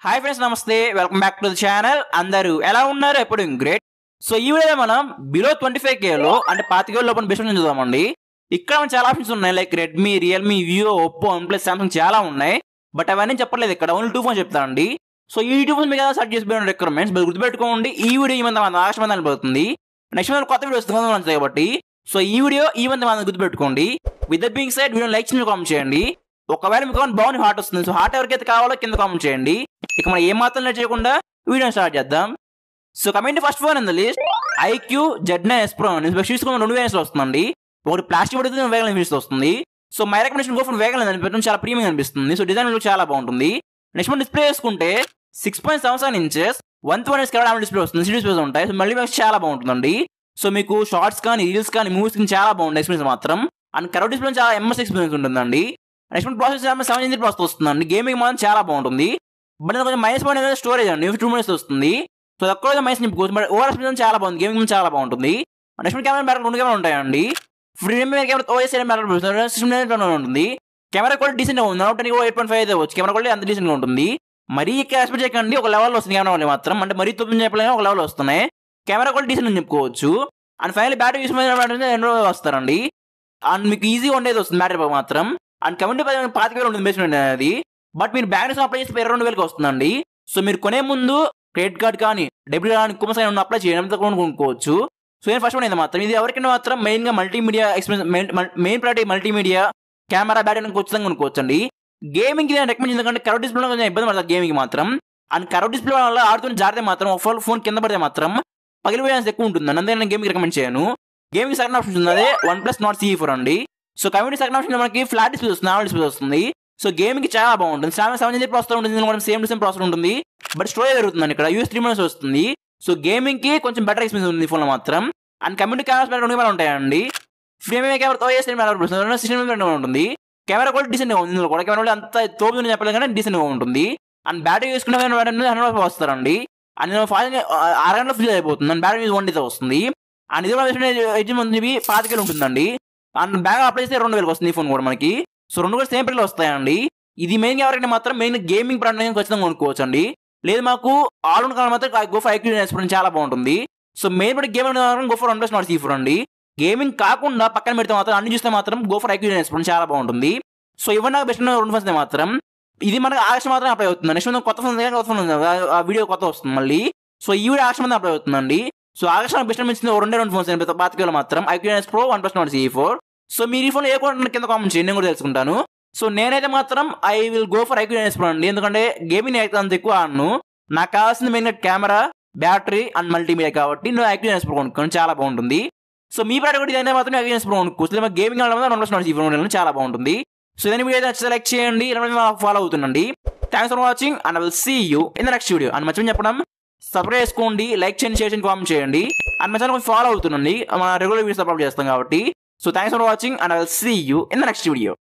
hi friends నమస్తే welcome back to the channel అందరూ ఎలా ఉన్నారు ఎప్పుడు గ్రేట్ సో ఈ వీడియో మనం బిలో ట్వంటీ ఫైవ్ కేలో అంటే పాతిక వేల లోపల బెస్ట్ చూద్దామండి ఇక్కడ మనకి చాలా ఆప్షన్స్ ఉన్నాయి like Redmi Realme Vivo Oppo OnePlus Samsung చాలా ఉన్నాయి బట్ అవన్నీ చెప్పలేదు ఇక్కడ ఓన్లీ టూ ఫోన్ చెప్తానండి సో ఈ టూ ఫోన్స్ మీకు సెర్చ్ చేసి పోయిన రిక్వైర్మెంట్స్ మీరు గుర్తుపెట్టుకోండి ఈ వీడియో ఈ మంత్ మన ఆగస్ట్ మంత్ పడుతుంది నెక్స్ట్ మంత్ కొత్త వీడియో వస్తుంది కాబట్టి సో ఈ వీడియో ఈ మంత్ మనం గుర్తుపెట్టుకోండి with being side video likes comment చేయండి ఒకవేళ మీకు ఏమైనా బాగుంది హార్ట్ వస్తుంది సో హార్ట్ ఎవరికైతే కావాలో కింద కామెంట్ చేయండి ఇక మనం ఏ మాత్రం లేట్ చేయకుండా వీడియో స్టార్ట్ చేద్దాం so coming first phone in the list iQOO Z nine S pro తీసుకున్న రెండు వేరియన్స్ వస్తుందండి ఒకటి ప్లాస్టిక్ పడుతుంది వేగం అనిపిస్తుంది వస్తుంది సో మై రికమెండేషన్ గోఫోన్ వేగం అనిపించడం చాలా ప్రీమియం అనిపిస్తుంది సో డిజైన్ చాలా బాగుంటుంది నెక్స్ట్ మనం డిస్ప్లే చేసుకుంటే six point seven seven inches one one camera display వస్తుంది సిటీ డిస్ప్లేస్ ఉంటాయి సో మళ్ళీ చాలా బాగుంటుందండి సో మీకు షార్ట్స్ కానీ రీల్స్ కానీ మూవీస్ కానీ చాలా బాగుంది ఎక్స్పీరియన్స్ మాత్రం అండ్ కరవ్ డిస్ప్లే చాలా ఎంఎస్ ఎక్స్పీరియన్స్ ఉంటుందండి next process seven engine process వస్తుందండి గేమింగ్ మాత్రం చాలా బాగుంటుంది బట్ కొంచెం మైనస్ పాయింట్ అనేది స్టోరేజ్ అండి టూ మినిట్స్ వస్తుంది సో తక్కువ మైనస్ నింపుకోవచ్చు బట్ ఓవర్ ఎక్స్పీరియన్స్ చాలా బాగుంది గేమింగ్ చాలా బాగుంటుంది నెక్స్ట్ కెమెరా బ్యాటరీ రెండు కెమెరా ఉంటాయండి free camera OS battery sixteen ఉంటుంది కెమెరా క్వాలిటీ డీసెంట్ గా ఉంది నోట్ ఎయిట్ పాయింట్ ఫైవ్ అయితే వచ్చు కెమెరా క్వాలిటీ అంత డీసెంట్ గా ఉంటుంది మరీ ఇక్కడ ఎక్స్పెక్ట్ చేయకండి ఒక లెవెల్ వస్తుంది కెమెరా క్వాలిటీ మాత్రం అంటే మరీ తొమ్మిది చెప్పలేని ఒక లెవెల్ వస్తున్నాయి కెమెరా క్వాలిటీ డీసెంట్ అని చెప్పుకోవచ్చు అండ్ ఫైనల్ బ్యాటరీ యూస్ రెండు రోజులు వస్తారండి అండ్ మీకు ఈజీగా ఉండేది వస్తుంది బ్యాటరీ మాత్రం అండ్ కమిటీ పాతిక వేలు ఉంటుంది బేస్మెంట్ అనేది బట్ మీరు బ్యాంక్ అప్లై చేస్తే ఇరవై రెండు వేలకు వస్తుందండి సో మీరు కొనే ముందు క్రెడిట్ కార్డ్ కానీ డెబిట్ కార్డ్ కుమస్ అయినా అప్లై చేయడం కొనుక్కోవచ్చు సో నేను ఫస్ట్ వన్ అయితే మాత్రం ఇది ఎవరికైనా మాత్రం మెయిన్ గా multimedia experience main priority multimedia camera battery ఖచ్చితంగా కొనుక్కోవచ్చు అండి గేమింగ్ నేను రికమెండ్ ఎందుకంటే కరవ్ డిస్ప్లే కొంచెం ఇబ్బంది పడుతుంది గేమింగ్ మాత్రం అండ్ కరవ్ డిస్ప్లే వల్ల ఆడుతున్న జారితే మాత్రం ఒక ఫోన్ కింద పడితే మాత్రం పగిలిపోయే ఎక్కువ ఉంటుంది అందుకే నేను గేమింగ్ రికమెండ్ చేయను గేమింగ్ సెకండ్ ఆప్షన్ ఉంది అదే OnePlus not CE four అండి సో కమ్యూనిటీ సెకండ్ ఆప్షన్ మనకి ఫ్లాట్ డిస్ప్లే వస్తుంది నార్మల్ డిస్ప్లే వస్తుంది సో గేమింగ్ చాలా బాగుంటుంది సెవెన్ సెవెన్ జీ ప్రాసెసర్ ఉంటుంది మనం సేమ్ డిసెమ్ ప్రాసెసర్ ఉంటుంది బట్ స్టోరేజ్ పెరుగుతుంది ఇక్కడ యూఎస్ త్రీ మినిట్స్ వస్తుంది సో గేమింగ్ కి కొంచెం బెటర్ ఎక్స్పీరియన్స్ ఉంది ఫోన్ మాత్రం అండ్ కమ్యూనిటీ కెమెరాస్ రెండు కెమెరా ఉంటాయండి frame camera OS camera system ఉంటుంది కెమెరా కూడా డీసెంట్ గా ఉంది కూడా కెమెరా అంత తోపు చెప్పలేదు కానీ డీసెంట్ గా ఉంటుంది అండ్ బ్యాటరీ వేసుకున్న హండ్రెడ్ వస్తారండి అండ్ ఫాస్ట్ ఆరు గంటలు ఫిల్ అయిపోతుంది అండ్ బ్యాటరీ వన్ డేతో వస్తుంది అండ్ ఇది కూడా వేసుకునే ఎడ్జ్ మంది పాతికేలు ఉంటుందండి అండ్ బ్యాగ్ అప్లై చేస్తే రెండు వేలకు వస్తుంది ఈ ఫోన్ కూడా మనకి సో రెండు కూడా సేమ్ ప్రైస్లో వస్తాయండి ఇది మెయిన్ ఎవరైనా మాత్రం మెయిన్ గేమింగ్ ప్రాంతం ఖచ్చితంగా కొనుక్కోవచ్చు అండి లేదు మాకు ఆల్ ఉన్న కాలం మాత్రం గోఫర్ ఐక్యూ ఎక్స్పీరియన్స్ చాలా బాగుంటుంది సో మెయిన్ పడి gaming go for OnePlus not C four అండి గేమింగ్ కాకుండా పక్కన పెడితే మాత్రం అన్ని చూస్తే మాత్రం గోఫర్ ఐక్యూ ఎక్స్పీరియన్స్ చాలా బాగుంటుంది సో ఇవన్నీ నాకు బెస్ట్ రెండు ఫోన్స్ మాత్రం ఇది మనకు ఆగస్ట్ మాత్రం అప్లై అవుతుంది నెక్స్ట్ కొత్త ఫోన్ కొత్త ఫోన్ ఉంది ఆ వీడియో కొత్త వస్తుంది మళ్ళీ సో ఈ వీడియో ఆగస్ట్ మంది అప్లై అవుతుందండి సో ఆగస్ట్ బెస్ట్ ఇచ్చింది రెండే రెండు ఫోన్స్ పాతికేలో మాత్రం iQOO S pro OnePlus not C four so మీరు ఈ ఫోన్ ఏ కోడ్ కింద కామెంట్ చేయండి నేను కూడా తెలుసుకుంటాను సో నేనైతే మాత్రం I will go for iQOO S pro అండి ఎందుకంటే గేమింగ్ అయితే అంత ఎక్కువ ఆడను నాకు కావాల్సింది main camera battery and multimedia కాబట్టి నేను ఐక్యూఎస్ ప్రో కొనుక్కోను చాలా బాగుంటుంది సో మీ ప్రైడ్ కూడా ఇదైతే మాత్రం ఐక్యూఎస్ ప్రో కొనుక్కోవచ్చు లేదా గేమింగ్ ఆడడం OnePlus not C four చాలా బాగుంటుంది సో ఇదని వీడియో అయితే లైక్ చేయండి ఫాలో అవుతుండండి thanks for watching and I will see you in the next video అని మర్చిపోయి చెప్పడం సబ్స్క్రైబ్ చేసుకోండి లైక్ చేయండి షేర్ చేయండి కామెంట్ చేయండి అండ్ మన ఛానల్ ఫాలో అవుతుండండి మన రెగ్యులర్ వీడియోస్ అప్లోడ్ చేస్తాం కాబట్టి so thanks for watching and I will see you in the next video